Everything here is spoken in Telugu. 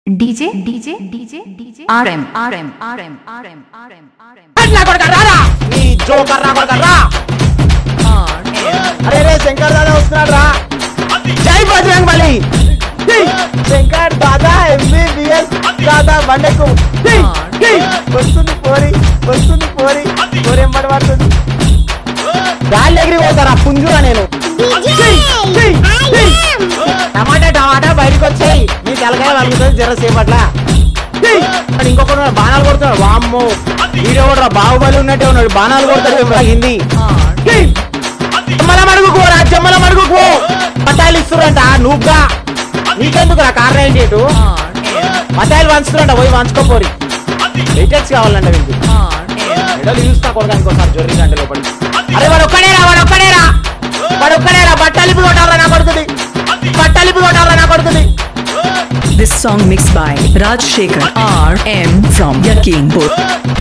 DJ, DJ, DJ, DJ, RM, RM, RM, RM, RM, RM, నా కొడుక రారా నీ జోకర్ నా కొడుక రా అరే రే శంకర్ దాదా వస్తున్నాడు రా జై బజరంగ్ బలి జై. శంకర్ దాదా ఎంబీబీఎస్ దాదా బండకు జై. జై. వస్తుంది పోరి వస్తుంది పోరి పోరి ఎంబడి పడుతుంది గాలి ఎగిరి పోతారా పుంజురా నేను జై. జై. జై. టమాటా టమాటా బయటకు వచ్చాయి నీ తలకాయ వలుగుతుంది జర సేపట్ల జై. వాడు ఇంకొకడు ఉన్నాడు, బాణాలు కొడుతున్నాడు వామ్మో వీడియో కూడా బాహుబలి ఉన్నట్టే ఉన్నాడు బాణాలు కొడతాడు ఏమో హిందీ జై. జమ్మల మడుగుకు రా జమ్మల మడుగుకు పట్టాలు ఇస్తురంట నువ్వుగా నీకెందుకు రా కార్ నైన్టీ ఎయిట్ పట్టాలు వంచుతురంట పోయి వంచుకోపోరి వెయిటెక్స్ కావాలంట వీనికి మెడలు చూస్తా కొడదానికి ఇంకోసారి జొర్రి గంట లోపలి అరే వాడు ఒక్కడేరా వాడు ఒక్కడేరా వాడు ఒక్కడేరా బట్టలిపి కొట్టాలరా నా కొడుతుంది బట్టలిపి కొట్టాలరా నా కొడుతుంది This song mixed by Raj Shekhar RM from Yakeenpur.